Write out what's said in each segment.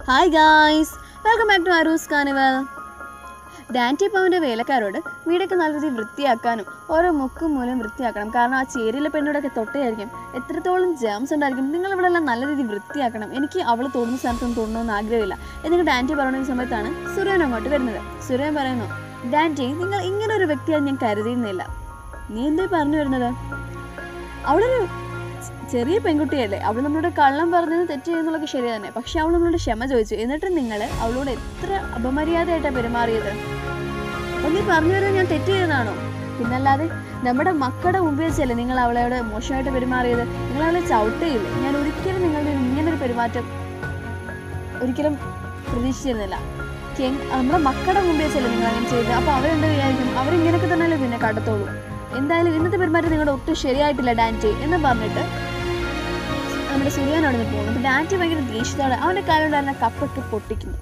hi guys welcome back to Aroos carnival ഡാൻറ്റി പവൻ്റെ വേലക്കാരോട് വീടൊക്കെ നല്ല രീതിയിൽ വൃത്തിയാക്കാനും ഓരോ മുക്കും മൂലം വൃത്തിയാക്കണം കാരണം ആ ചേരിയിലെ പെണ്ണോടൊക്കെ തൊട്ടയായിരിക്കും എത്രത്തോളം ജേംസ് ഉണ്ടായിരിക്കും നിങ്ങൾ ഇവിടെ എല്ലാം നല്ല രീതിയിൽ വൃത്തിയാക്കണം എനിക്ക് അവൾ തോന്നുന്ന സ്ഥലത്തൊന്നും തോന്നണമെന്ന് ആഗ്രഹമില്ല എന്നിട്ട് ഡാൻറ്റി പറയുന്ന സമയത്താണ് സുരേൻ അങ്ങോട്ട് വരുന്നത് സുരേൻ പറയുന്നു ഡാൻറ്റി നിങ്ങൾ ഇങ്ങനെ ഒരു വ്യക്തിയാണ് ഞാൻ കരുതിയിരുന്നില്ല നീ എന്തേ പറഞ്ഞു വരുന്നത് അവളൊരു ചെറിയ പെൺകുട്ടിയല്ലേ അവൾ നമ്മളോട് കള്ളം പറഞ്ഞത് തെറ്റ് ചെയ്യുന്നുള്ളതൊക്കെ ശരി തന്നെ പക്ഷെ അവൾ നമ്മളോട് ക്ഷമ ചോദിച്ചു എന്നിട്ട് നിങ്ങൾ അവളോട് എത്ര അപമര്യാദയായിട്ടാണ് പെരുമാറിയത് അപ്പം നീ പറഞ്ഞു വരുന്നത് ഞാൻ തെറ്റ് ചെയ്തതാണോ പിന്നല്ലാതെ നമ്മുടെ മക്കളുടെ മുമ്പിൽ വെച്ചല്ലേ നിങ്ങൾ അവളോട് മോശമായിട്ട് പെരുമാറിയത് നിങ്ങൾ അവളെ ചവിട്ടുകയില്ലേ ഞാൻ ഒരിക്കലും നിങ്ങളുടെ ഒരു ഇങ്ങനൊരു പെരുമാറ്റം ഒരിക്കലും പ്രതീക്ഷിച്ചിരുന്നില്ല കെങ് നമ്മുടെ മക്കളുടെ മുമ്പിൽ വെച്ചല്ലേ നിങ്ങൾ അങ്ങനെ ചെയ്തത് അപ്പോൾ അവരെന്ത് വിചാരിക്കും അവരിങ്ങനെയൊക്കെ തന്നെയല്ലേ പിന്നെ കടത്തോളൂ എന്തായാലും ഇന്നത്തെ പെരുമാറ്റം നിങ്ങളുടെ ഒട്ടും ശരിയായിട്ടില്ല ഡാൻറ്റി എന്ന് പറഞ്ഞിട്ട് നമ്മുടെ സുറിയാൻ അവിടെ നിന്ന് പോകുന്നു അപ്പോൾ ഡാൻറ്റി ഭയങ്കര ദേഷ്യത്തോടെ അവൻ്റെ കാലുണ്ടായിരുന്ന കപ്പൊക്കെ പൊട്ടിക്കുന്നു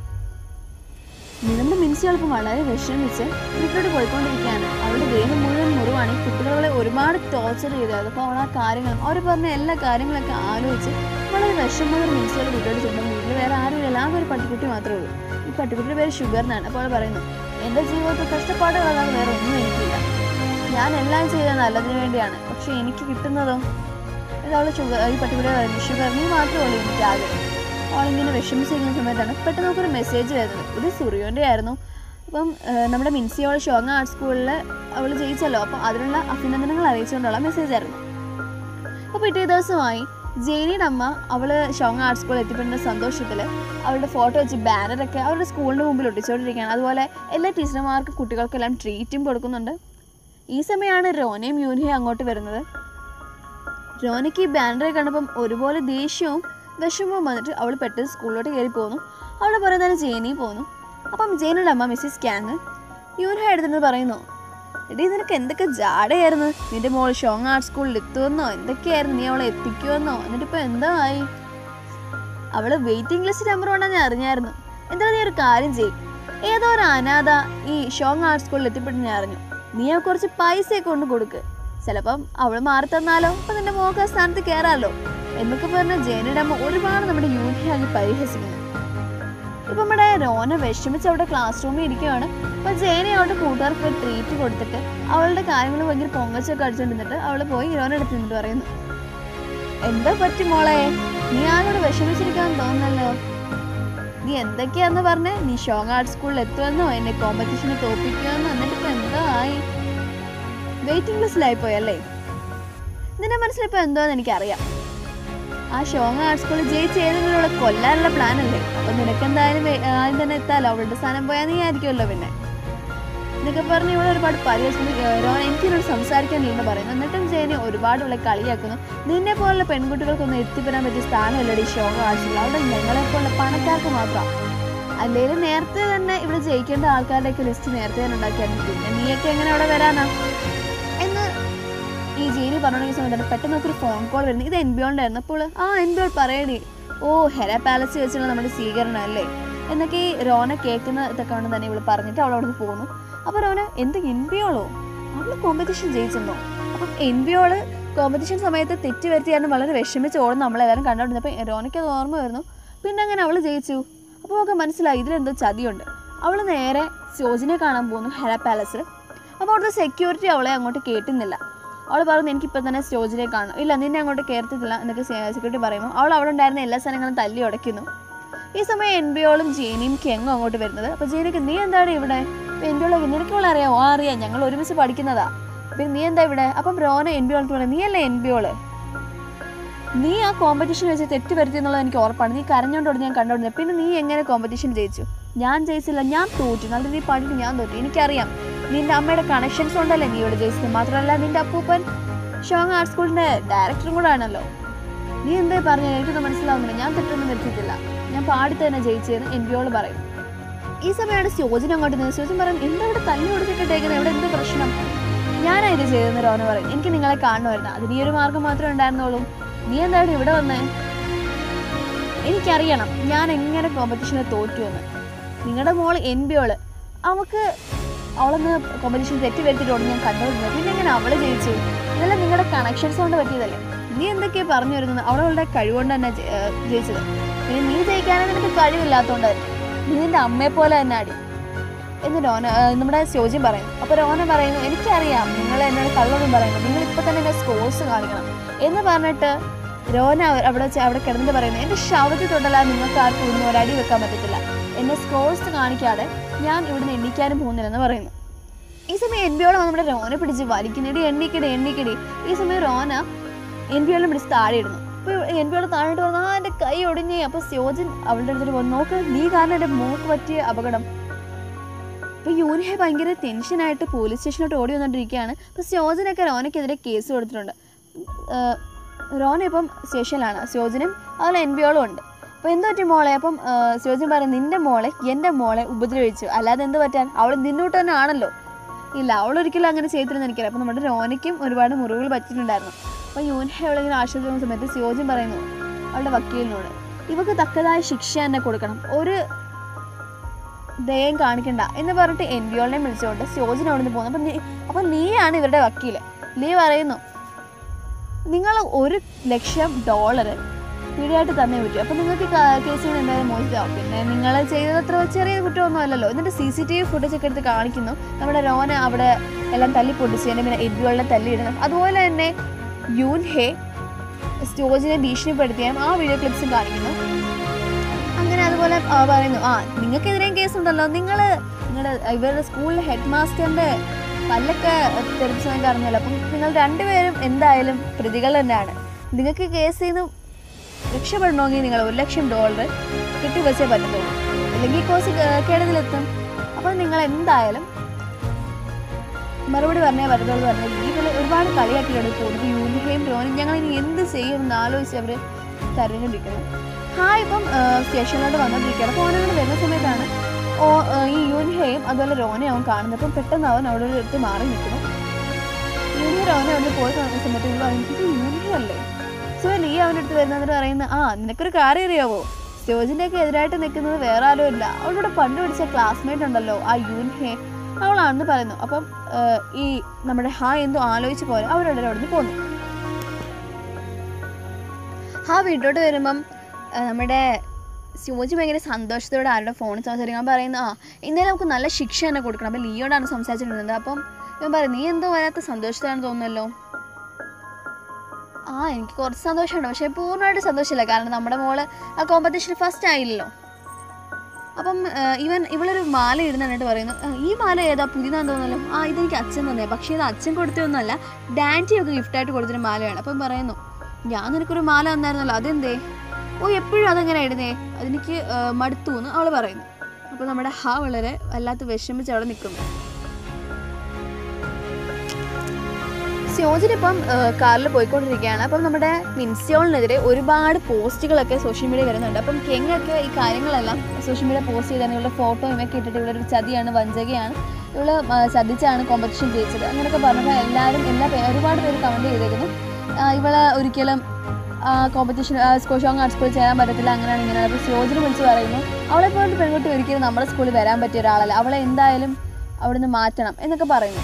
നമ്മുടെ മിൻസി അല്പം വളരെ വിഷമിച്ച് വീട്ടിലോട്ട് പോയിക്കൊണ്ടിരിക്കുകയാണ് അവളുടെ ദേഹം മുഴുവൻ മുറിവാണ് ഈ കുട്ടികളെ ഒരുപാട് ടോർച്ചർ ചെയ്തത് അപ്പോൾ അവൾ ആ കാര്യങ്ങളും അവർ പറഞ്ഞ എല്ലാ കാര്യങ്ങളൊക്കെ ആലോചിച്ച് വളരെ വിഷമം മിൻസിയോട് വീട്ടിലോട്ട് ചെന്നു വീട്ടിൽ വേറെ ആരുമില്ല ആകെ ഒരു പട്ടിക്കുട്ടി മാത്രമേ ഉള്ളൂ ഈ പട്ടിക്കുട്ടിയുടെ പേര് ഷുഗർ എന്നാണ് അപ്പോൾ അവൾ പറയുന്നു എൻ്റെ ജീവിതത്തിൽ കഷ്ടപ്പാടുകളല്ലാതെ വേറെ ഒന്നും എനിക്കില്ല ഞാൻ എല്ലാം ചെയ്തത് നല്ലതിന് വേണ്ടിയാണ് പക്ഷെ എനിക്ക് കിട്ടുന്നതോ ഇത് അവൾ ഷുഗർ ഈ പട്ടിക്കുട്ടിയെ പറയുന്നു ഷുഗർ നീ മാത്രമല്ല എനിക്ക് ആഗ്രഹം അവളിങ്ങനെ വിഷമിച്ചിരിക്കുന്ന സമയത്താണ് പെട്ടെന്ന് നമുക്കൊരു മെസ്സേജ് വരുന്നത് ഇത് സുറിയോൻ്റെ ആയിരുന്നു അപ്പം ആ, നമ്മുടെ മിൻസിയോൾ ഷോങ് ആർട്ട് സ്കൂളിൽ അവൾ ജയിച്ചല്ലോ അപ്പം അതിനുള്ള അഭിനന്ദനങ്ങൾ അറിയിച്ചുകൊണ്ടുള്ള മെസ്സേജ് ആയിരുന്നു അപ്പോൾ പിറ്റേ ദിവസമായി ജെയിനിയുടെ അമ്മ അവൾ ഷോങ് ആർട്ട് സ്കൂളിൽ എത്തിപ്പെടുന്ന സന്തോഷത്തിൽ അവളുടെ ഫോട്ടോ വെച്ച് ബാനറൊക്കെ അവരുടെ സ്കൂളിൻ്റെ മുമ്പിൽ ഒട്ടിച്ചുകൊണ്ടിരിക്കുകയാണ് അതുപോലെ എല്ലാ ടീച്ചർമാർക്കും കുട്ടികൾക്കെല്ലാം ട്രീറ്റും കൊടുക്കുന്നുണ്ട് ഈ സമയമാണ് റോനയും യൂനിയും അങ്ങോട്ട് വരുന്നത് റോനയ്ക്ക് ഈ ബാനറെ കണ്ടപ്പം ഒരുപോലെ ദേഷ്യവും വിഷമവും വന്നിട്ട് അവൾ പെട്ടെന്ന് സ്കൂളിലോട്ട് കയറി പോകുന്നു അവളുടെ പുറകെ തന്നെ ജേനി പോകുന്നു അപ്പം ജേനിയുടെ അമ്മ മിസ്സിസ് ക്യാങ് യൂൻഹ എടുത്തിട്ട് പറയുന്നു എടീ നിനക്ക് എന്തൊക്കെ ജാടയായിരുന്നു നിന്റെ മോൾ ഷോങ് ആർട്ട് സ്കൂളിൽ എത്തുമെന്നോ എന്തൊക്കെയായിരുന്നു നീ അവളെ എത്തിക്കുമെന്നോ എന്നിട്ട് ഇപ്പം എന്താ ആയി അവള് വെയിറ്റിംഗ് ലിസ്റ്റ് നമ്പർ ഉണ്ടെന്ന് ഞാൻ അറിഞ്ഞായിരുന്നു എന്തായാലും നീ ഒരു കാര്യം ചെയ്യും ഏതോ ഒരു അനാഥ ഈ ഷോങ് ആർട്ട് സ്കൂളിൽ എത്തിപ്പെട്ടു ഞാൻ അറിഞ്ഞു നീ ആ കുറച്ച് പൈസയൊക്കെ കൊണ്ട് കൊടുക്ക് ചിലപ്പം അവള് മാറി തന്നാലോ അപ്പൊ നിന്റെ മോക്ക് ആ സ്ഥാനത്ത് കയറാലോ എന്നൊക്കെ പറഞ്ഞ ജയനയുടെ അമ്മ ഒരുപാട് നമ്മുടെ യൂണിയെ അങ്ങ് പരിഹസിക്കുന്നു ഇപ്പൊ നമ്മുടെ രോന വിഷമിച്ച് അവിടെ ക്ലാസ് റൂമിൽ ഇരിക്കുകയാണ് അപ്പൊ ജയന അവളുടെ കൂട്ടുകാർക്ക് ട്രീറ്റ് കൊടുത്തിട്ട് അവളുടെ കാര്യങ്ങൾ ഭയങ്കര പൊങ്ങച്ചൊക്കെ അടിച്ചുകൊണ്ടിരുന്നിട്ട് അവള് പോയി രോന എടുത്ത് നിന്നിട്ട് പറയുന്നു എന്താ പറ്റി മോളെ നീ ആരോട് വിഷമിച്ചിരിക്കാൻ തോന്നല്ലോ നീ എന്തൊക്കെയാന്ന് പറഞ്ഞേ നീ ഷോങ് ആർട്ട് സ്കൂളിൽ എത്തുമെന്നോ എന്നെ കോമ്പറ്റീഷന് തോപ്പിക്കുമെന്നോ എന്നിട്ട് ഇപ്പൊ എന്താ ആയി വെയിറ്റിംഗ് ലിസ്റ്റിലായി പോയല്ലേ നിന്റെ മനസ്സിലിപ്പോ എന്തോന്ന് എനിക്കറിയാം ആ ഷോങ് ആർട്ട് സ്കൂളിൽ ജയിച്ച് ഏതെങ്കിലും അവളെ കൊല്ലാനുള്ള പ്ലാൻ അല്ലേ അപ്പൊ നിനക്ക് എന്തായാലും വേ- ആദ്യം തന്നെ എത്താലോ അവളുടെ സ്ഥാനം പോയാൽ നീ ആയിരിക്കുമല്ലോ പിന്നെ എന്നൊക്കെ പറഞ്ഞ് ഇവിടെ ഒരുപാട് പരിഹസിക്കുന്നു രോഹൻ എനിക്ക് എന്നോട് സംസാരിക്കാനില്ലെന്ന് പറയുന്നു എന്നിട്ടും ജയനെ ഒരുപാട് അവളെ കളിയാക്കുന്നു നിന്നെ പോലുള്ള പെൺകുട്ടികൾക്കൊന്നും എത്തിപ്പെടാൻ പറ്റിയ സ്ഥാനമല്ലടി ഷോങ് ആർട്ട് സ്കൂൾ അവിടെ ഞങ്ങളെ പോലുള്ള പണക്കാർക്ക് മാത്രമാണ് അല്ലെങ്കിൽ നേരത്തെ തന്നെ ഇവിടെ ജയിക്കേണ്ട ആൾക്കാരുടെയൊക്കെ ലിസ്റ്റ് നേരത്തെ തന്നെ ഉണ്ടാക്കിയായിരുന്നു പിന്നെ നീയൊക്കെ എങ്ങനെ അവിടെ വരാനാ എന്ന് ഈ ജീനി പറഞ്ഞ സമയത്താണ് പെട്ടെന്ന് നമുക്കൊരു ഫോൺ കോൾ വരുന്നത് ഇത് എൻബിയോണ്ടായിരുന്നു അപ്പോൾ ആ എൻബിയോൾ പറയടി ഓ ഹെര പാലസ് വെച്ചുള്ള നമ്മുടെ സ്വീകരണം അല്ലേ എന്നൊക്കെ ഈ റോന കേൾക്കുന്ന ഇതൊക്കെ കൊണ്ട് തന്നെ ഇവള് പറഞ്ഞിട്ട് അവൾ അവിടെ നിന്ന് പോകുന്നു അപ്പോൾ റോന എന്ത് എൻബിയോളോ അവള് കോമ്പറ്റീഷൻ ജയിച്ചെന്നോ അപ്പം എൻബിയോള് കോമ്പറ്റീഷൻ സമയത്ത് തെറ്റ് വരുത്തിയാണ് വളരെ വിഷമിച്ച് ഓടുന്ന നമ്മളെല്ലാവരും കണ്ടുകൊണ്ടിരുന്നത് അപ്പോൾ റോനയ്ക്ക് അത് ഓർമ്മ വരുന്നു പിന്നെ അങ്ങനെ അവൾ ജയിച്ചു അപ്പോൾ നമുക്ക് മനസ്സിലായി ഇതിലെന്തോ ചതിയുണ്ട് അവൾ നേരെ സോജിനെ കാണാൻ പോകുന്നു ഹെര പാലസിൽ അപ്പോൾ അവിടുത്തെ സെക്യൂരിറ്റി അവളെ അങ്ങോട്ട് കേട്ടുന്നില്ല അവൾ പറഞ്ഞു എനിക്കിപ്പോൾ തന്നെ സ്റ്റോജിനെ കാണും ഇല്ല നിന്നെ അങ്ങോട്ട് കയറത്തില്ല എന്നൊക്കെ സെക്യൂരിറ്റി പറയുമ്പോൾ അവൾ അവിടെ ഉണ്ടായിരുന്ന എല്ലാ സാധനങ്ങളും തല്ലി ഉടയ്ക്കുന്നു ഈ സമയം എൻബിയോളും ജേനിയും കെങ്ങും അങ്ങോട്ട് വരുന്നത് അപ്പോൾ ജേനിക്ക് നീ എന്താണ് ഇവിടെ അപ്പോൾ എൻബിയോളൊക്കെ നിനക്ക് ഇവിടെ അറിയാമോ ആ അറിയാം ഞങ്ങൾ ഒരുമിച്ച് പഠിക്കുന്നതാ പിന്നെ നീ എന്താ ഇവിടെ അപ്പം റോന എൻബിയോൾക്ക് പറയാം നീ അല്ലേ എൻബിയോള് നീ ആ കോമ്പറ്റീഷൻ വെച്ച് തെറ്റ് വരുത്തി എന്നുള്ളത് എനിക്ക് ഉറപ്പാണ് നീ കരഞ്ഞോണ്ടോട് ഞാൻ കണ്ടോണ്ടിരുന്നത് പിന്നെ നീ എങ്ങനെ കോമ്പറ്റീഷൻ ജയിച്ചു ഞാൻ ജയിച്ചില്ല ഞാൻ തോറ്റു നല്ല രീതിയിൽ പാടിയിട്ട് ഞാൻ തോറ്റു എനിക്കറിയാം നിന്റെ അമ്മയുടെ കണക്ഷൻസ് കൊണ്ടല്ലേ നീ ഇവിടെ ജയിച്ചത് മാത്രമല്ല നിന്റെ അപ്പൂപ്പൻ ഷോങ് ആർട്ട് സ്കൂളിന്റെ ഡയറക്ടറും കൂടെ ആണല്ലോ നീ എന്താ പറഞ്ഞത് എനിക്കൊന്നും മനസ്സിലാവുന്നില്ല ഞാൻ തെറ്റൊന്നും വരുത്തിയിട്ടില്ല ഞാൻ പാടി തന്നെ ജയിച്ചതെന്ന് എൻബിയോട് പറയും ഈ സമയമാണ് സ്യോജന അങ്ങോട്ട് നിന്ന് സ്യോജൻ പറയും എന്താ ഇവിടെ തല്ലി കൊടുത്തിട്ടേക്കുന്നത് ഇവിടെ എന്ത് പ്രശ്നം ഞാനാ ഇത് ചെയ്തെന്ന് റോന പറയും എനിക്ക് നിങ്ങളെ കാണുമായിരുന്നു അതിന് ഈ ഒരു മാർഗം മാത്രമേ ഉണ്ടായിരുന്നുള്ളൂ നീ എന്താണ് ഇവിടെ വന്നേ എനിക്കറിയണം ഞാൻ എങ്ങനെ കോമ്പറ്റീഷനിൽ തോറ്റു എന്ന് നിങ്ങളുടെ മോൾ എൻ ബിയോള് അവൾക്ക് അവളൊന്ന് കോമ്പറ്റീഷൻ തെറ്റ് വരുത്തിയിട്ടുണ്ട് ഞാൻ കണ്ടുകൊണ്ടിരുന്നത് പിന്നെ എങ്ങനെ അവള് ജയിച്ചു ഇതെല്ലാം നിങ്ങളുടെ കണക്ഷൻസ് കൊണ്ട് പറ്റിയതല്ലേ നീ എന്തൊക്കെയാ പറഞ്ഞു വരുന്നത് അവളുടെ കഴിവുകൊണ്ട് തന്നെ ജെ- ഏർ ജയിച്ചത് പിന്നെ നീ ജയിക്കാനും നിനക്ക് കഴിവില്ലാത്തതുകൊണ്ടായിരുന്നു നീ നിന്റെ അമ്മയെ പോലെ തന്നെ അടി എന്ന് രോന ആ, നമ്മുടെ ശോചിയും പറയുന്നു അപ്പോൾ രോന പറയുന്നു എനിക്കറിയാം നിങ്ങൾ എന്നോട് കള്ളൊന്നും പറയുന്നു നിങ്ങൾ ഇപ്പം തന്നെ എൻ്റെ സ്കോഴ്സ് കാണിക്കണം എന്ന് പറഞ്ഞിട്ട് രോന അവ- അവിടെ വെച്ച് അവിടെ കിടന്നിട്ട് പറയുന്നു എൻ്റെ ശവത്തിൽ തൊട്ടല്ലാതെ നിങ്ങൾക്ക് ആർക്കും ഒന്നും ഒരടി വെക്കാൻ പറ്റത്തില്ല എന്നെ സ്കോഴ്സ് കാണിക്കാതെ ഞാൻ ഇവിടുന്ന് എണ്ണിക്കാനും പോകുന്നില്ലെന്ന് പറയുന്നു ഈ സമയം എൻ ബിയോളം നമ്മുടെ രോന പിടിച്ച് വലിക്കുന്നിടി എണ്ണിക്കടി എണ്ണിക്കടി ഈ സമയം റോന എൻ ബിയോളം പിടിച്ച് താഴെ ഇടുന്നു അപ്പോൾ എൻ ബിയോളം താഴെയിട്ട് പറഞ്ഞു ആ എൻ്റെ കൈ ഒടിഞ്ഞേ അപ്പോൾ സ്യോജൻ അവളുടെ അടുത്തിട്ട് പോകുന്നു നോക്ക് നീ കാരണം എൻ്റെ മോക്ക് പറ്റിയ അപകടം അപ്പോൾ യൂനിഹെ ഭയങ്കര ടെൻഷനായിട്ട് പോലീസ് സ്റ്റേഷനിലോട്ട് ഓടി വന്നുകൊണ്ടിരിക്കുകയാണ് അപ്പോൾ സ്യോജനൊക്കെ റോനയ്ക്കെതിരെ കേസ് കൊടുത്തിട്ടുണ്ട് ഏഹ് റോന ഇപ്പം സ്റ്റേഷനിലാണ് സ്യോജനും അതുപോലെ എൻ ബിയോളും ഉണ്ട് അപ്പോൾ എന്ത് പറ്റി മോളെ അപ്പം ഏഹ് സ്യോജൻ പറയും നിൻ്റെ മോളെ എൻ്റെ മോളെ ഉപദ്രവിച്ചു അല്ലാതെ എന്ത് പറ്റാൻ അവൾ നിന്നോട്ട് തന്നെ ആണല്ലോ ഇല്ല അവൾ ഒരിക്കലും അങ്ങനെ ചെയ്തിരുന്ന എനിക്കറിയാം അപ്പോൾ നമ്മുടെ രോനയ്ക്കും ഒരുപാട് മുറിവുകൾ പറ്റിയിട്ടുണ്ടായിരുന്നു അപ്പോൾ യൂൻഹെ അവളിങ്ങനെ ആശ്വസിക്കുന്ന സമയത്ത് സ്യോജൻ പറയുന്നു അവളുടെ വക്കീലിനോട് ഇവക്ക് തക്കതായ ശിക്ഷ തന്നെ കൊടുക്കണം ഒരു ദയം കാണിക്കണ്ട എന്ന് പറഞ്ഞിട്ട് എൻ ബി ഓളിനെ വിളിച്ചുകൊണ്ട് സ്യോജൻ അവിടെ നിന്ന് പോകുന്നു അപ്പം നീ അപ്പം നീയാണ് ഇവരുടെ വക്കീല് നീ പറയുന്നു നിങ്ങൾ ഒരു ലക്ഷം ഡോളർ പിഴയായിട്ട് തന്നെ പറ്റും അപ്പം നിങ്ങൾക്ക് കേസിൽ എന്തായാലും മോചിതമാവും പിന്നെ നിങ്ങൾ ചെയ്തത് അത്ര ചെറിയ കുറ്റമൊന്നും അല്ലല്ലോ എന്നിട്ട് C C T V footage ഒക്കെ എടുത്ത് കാണിക്കുന്നു നമ്മുടെ രോന അവിടെ എല്ലാം തല്ലി പൊട്ടിച്ചതിന് പിന്നെ എഡ്വിയോളിനെ തല്ലിയിടുന്നു അതുപോലെ തന്നെ യൂൻ ഹേ സ്റ്റോജിനെ ഭീഷണിപ്പെടുത്തിയാൽ ആ വീഡിയോ ക്ലിപ്സും കാണിക്കുന്നു അങ്ങനെ അതുപോലെ ആ, പറയുന്നു ആ നിങ്ങൾക്കെതിരെയും കേസുണ്ടല്ലോ നിങ്ങൾ നിങ്ങളുടെ ഇവരുടെ സ്കൂളിലെ ഹെഡ് മാസ്റ്ററിൻ്റെ പല്ലൊക്കെ തെറിപ്പിച്ചതൊക്കെ അറിഞ്ഞല്ലോ അപ്പം നിങ്ങൾ രണ്ടുപേരും എന്തായാലും പ്രതികൾ തന്നെയാണ് നിങ്ങൾക്ക് കേസിൽ നിന്ന് രക്ഷപ്പെടണമെങ്കിൽ നിങ്ങൾ ഒരു ലക്ഷം ഡോളർ കെട്ടിവെച്ചേ പറ്റത്തുള്ളൂ അല്ലെങ്കിൽ കോഴ്സ് കേടതിലെത്തും അപ്പം നിങ്ങൾ എന്തായാലും മറുപടി പറഞ്ഞേ പറ്റത്തുള്ളൂ പറഞ്ഞു ഇതിൽ ഒരുപാട് കളിയാക്കിയാണ് പോകുന്നത് യൂണിഫോം രോനും ഞങ്ങൾ ഇനി എന്ത് ചെയ്യും എന്ന് ആലോചിച്ച് അവർ കരഞ്ഞുകൊണ്ടിരിക്കുന്നു ഹായ് ഇപ്പം സ്റ്റേഷനിലോട്ട് വന്നുകൊണ്ടിരിക്കുകയാണ് അപ്പോൾ അവനോട് വരുന്ന സമയത്താണ് ഓ ആ, ഈ യൂൻഹയും അതുപോലെ രോനയും അവൻ കാണുന്നത് അപ്പം പെട്ടെന്ന് അവൻ അവിടെ ഒരു അടുത്ത് മാറി നിൽക്കുന്നു യൂൻഹ രോന അവിടെ പോയി കാണുന്ന സമയത്ത് ഇത് പറയും ഇത് യൂൻഹ അല്ലേ സോ നീ അവൻ്റെ അടുത്ത് വരുന്നത് പറയുന്ന ആ നിനക്കൊരു കാര്യം അറിയാവോ സ്റ്റോജിൻ്റെ ഒക്കെ എതിരായിട്ട് നിൽക്കുന്നത് വേറെ ആരും ഇല്ല അവളുടെ പണ്ട് പഠിച്ച ക്ലാസ്മേറ്റ് ഉണ്ടല്ലോ ആ യൂൻഹെ അവളാണെന്ന് പറയുന്നു അപ്പം ആ, ഈ നമ്മുടെ ഹാ എന്തോ ആലോചിച്ച് പോലെ അവരുടെ അവിടെ നിന്ന് പോന്നു ഹാ വീട്ടിലോട്ട് വരുമ്പം ആ, നമ്മുടെ സ്യൂജി ഭയങ്കര സന്തോഷത്തോടെ ആരുടെ ഫോണിൽ സംസാരിക്കാൻ പറയുന്ന ആ ഇന്നലെ നമുക്ക് നല്ല ശിക്ഷ തന്നെ കൊടുക്കണം അപ്പം ലിയോടാണ് സംസാരിച്ചിട്ടുള്ളത് അപ്പം ഇവൻ പറയും നീ എന്തോ വരാത്ത സന്തോഷത്തിലാണെന്ന് തോന്നുന്നല്ലോ ആ എനിക്ക് കുറച്ച് സന്തോഷമുണ്ട് പക്ഷേ പൂർണ്ണമായിട്ട് സന്തോഷമില്ല കാരണം നമ്മുടെ മോള് ആ കോമ്പറ്റീഷൻ ഫസ്റ്റ് ആയില്ലല്ലോ അപ്പം ആ, ഇവൻ ഇവളൊരു മാല ഇടുന്ന കണ്ടിട്ട് പറയുന്നു "ആ, ഈ മാല ഏതാ പുതിയതാന്ന് തോന്നുന്നല്ലോ ആ ഇതെനിക്ക് അച്ഛൻ തന്നെ പക്ഷേ ഇത് അച്ഛൻ കൊടുത്തതൊന്നുമല്ല ഡാൻറ്റിയൊക്കെ ഗിഫ്റ്റായിട്ട് കൊടുത്തൊരു മാലയാണ് അപ്പം പറയുന്നു ഞാൻ നിനക്കൊരു മാല തന്നായിരുന്നല്ലോ അതെന്തേ ഓ എപ്പോഴും അതങ്ങനെ ഇടുന്നേ അതെനിക്ക് ആ, മടുത്തു എന്ന് അവൾ പറയുന്നു അപ്പോൾ നമ്മുടെ ഹ വളരെ വല്ലാത്ത വിഷമിച്ച് അവിടെ നിൽക്കുന്നു സ്യോജിനിപ്പം കാറിൽ പോയിക്കൊണ്ടിരിക്കുകയാണ് അപ്പം നമ്മുടെ മിൻസിയോളിനെതിരെ ഒരുപാട് പോസ്റ്റുകളൊക്കെ സോഷ്യൽ മീഡിയ വരുന്നുണ്ട് അപ്പം കെങ്ങൊക്കെ ഈ കാര്യങ്ങളെല്ലാം സോഷ്യൽ മീഡിയ പോസ്റ്റ് ചെയ്താണ് ഇവളുടെ ഫോട്ടോയും ഒക്കെ ഇട്ടിട്ട് ഇവിടെ ഒരു ചതിയാണ് വഞ്ചകയാണ് ഇവള് ആ, ചതിച്ചാണ് കോമ്പറ്റീഷൻ ജയിച്ചത് അങ്ങനെയൊക്കെ പറഞ്ഞപ്പോൾ എല്ലാവരും എല്ലാ പേ- ഒരുപാട് പേര് കമൻറ്റ് ചെയ്തേക്കുന്നു ആ, ഇവള് ഒരിക്കലും കോമ്പറ്റീഷൻ ഷോങ് ആർട്ട് സ്കൂളിൽ ചേരാൻ പറ്റത്തില്ല അങ്ങനെയാണ് ഇങ്ങനെ അപ്പോൾ സ്യോജിന് വിളിച്ച് പറയുന്നു അവളെ പോലൊരു പെൺകുട്ടി ഒരിക്കലും നമ്മുടെ സ്കൂളിൽ വരാൻ പറ്റിയ ഒരാളല്ല അവളെ എന്തായാലും അവിടുന്ന് മാറ്റണം എന്നൊക്കെ പറയുന്നു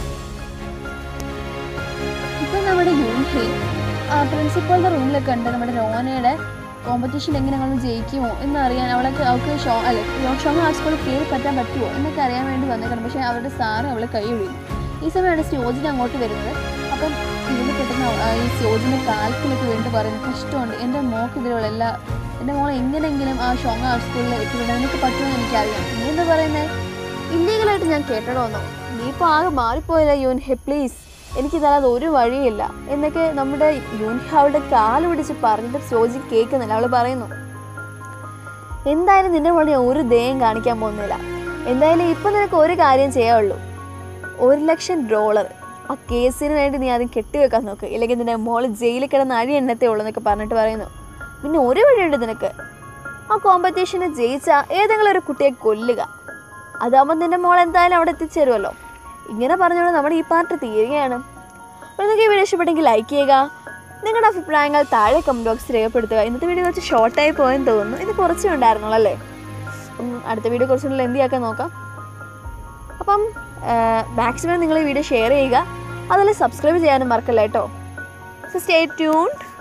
ഇപ്പം നമ്മുടെ യൂൻഹി പ്രിൻസിപ്പളുടെ റൂമിലൊക്കെ ഉണ്ട് നമ്മുടെ രോനയുടെ കോമ്പറ്റീഷൻ എങ്ങനെ നമ്മൾ ജയിക്കുമോ എന്നറിയാൻ അവളൊക്കെ അവൾക്ക് ഷോ അല്ലെ ഷോങ് ആർട്ട് സ്കൂളിൽ കയറി പറ്റാൻ പറ്റുമോ എന്നൊക്കെ അറിയാൻ വേണ്ടി വന്നേക്കണം പക്ഷേ അവരുടെ സാറ് അവളെ കൈ ഒഴിയുന്നു ഈ സമയമാണ് സ്റ്റോജിന് അങ്ങോട്ട് വരുന്നത് അപ്പം ഇതിൽ കിട്ടുന്ന ആ, ഈ സ്റ്റോജിൻ്റെ കാൽക്കിലൊക്കെ വേണ്ടി പറയുന്നു കഷ്ടമുണ്ട് എൻ്റെ മോക്ക് ഇതിലുള്ള എല്ലാ എൻ്റെ മോളെ എങ്ങനെയെങ്കിലും ആ ഷോങ് ആർട്ട് സ്കൂളിൽ എത്തിവിടാൻ എനിക്ക് പറ്റുമെന്ന് എനിക്കറിയാം നീ എന്താ പറയുന്നത് ഇല്ലീഗലായിട്ട് ഞാൻ കേട്ടടോന്നോ നീ ഇപ്പോൾ ആകെ മാറിപ്പോയില്ല യൂൻ ഹെ പ്ലീസ് എനിക്കിതല്ലാതെ ഒരു വഴിയില്ല എന്നൊക്കെ നമ്മുടെ യൂൻഹ അവളുടെ കാല് പിടിച്ച് പറഞ്ഞിട്ട് സോജി കേൾക്കുന്നില്ല അവൾ പറയുന്നു എന്തായാലും നിന്റെ മോളെ ഞാൻ ഒരു ദയം കാണിക്കാൻ പോകുന്നില്ല എന്തായാലും ഇപ്പം നിനക്ക് ഒരു കാര്യം ചെയ്യാവുള്ളൂ ഒരു ലക്ഷം ഡോളർ ആ കേസിന് വേണ്ടി നീ ആദ്യം കെട്ടിവെക്കാൻ നോക്ക് ഇല്ലെങ്കിൽ നിന്റെ മോള് ജയിലിൽ കിടന്ന് അഴി എണ്ണത്തേ ഉള്ളൂ എന്നൊക്കെ പറഞ്ഞിട്ട് പറയുന്നു പിന്നെ ഒരു വഴിയുണ്ട് നിനക്ക് ആ കോമ്പറ്റീഷന് ജയിച്ച ഏതെങ്കിലും ഒരു കുട്ടിയെ കൊല്ലുക അതാകുമ്പോൾ നിന്റെ മോൾ എന്തായാലും അവിടെ എത്തിച്ചേരുമല്ലോ ഇങ്ങനെ പറഞ്ഞുകൊണ്ട് നമ്മുടെ ഈ പാർട്ട് തീരുകയാണ് അപ്പോൾ നിങ്ങൾക്ക് ഈ വീഡിയോ ഇഷ്ടപ്പെട്ടെങ്കിൽ ലൈക്ക് ചെയ്യുക നിങ്ങളുടെ അഭിപ്രായങ്ങൾ താഴെ കമൻറ്റ് ബോക്സിൽ രേഖപ്പെടുത്തുക ഇന്നത്തെ വീഡിയോ കുറച്ച് ഷോർട്ടായി പോയെന്ന് തോന്നുന്നു ഇത് കുറച്ചേ ഉണ്ടായിരുന്നുള്ളൂ അല്ലേ അപ്പം അടുത്ത വീഡിയോ കുറച്ചുകൂടി ലെന്തിയാക്കാൻ നോക്കാം അപ്പം മാക്സിമം നിങ്ങൾ ഈ വീഡിയോ ഷെയർ ചെയ്യുക അതുപോലെ സബ്സ്ക്രൈബ് ചെയ്യാനും മറക്കല്ല കേട്ടോ സോ സ്റ്റേ ട്യൂൺഡ്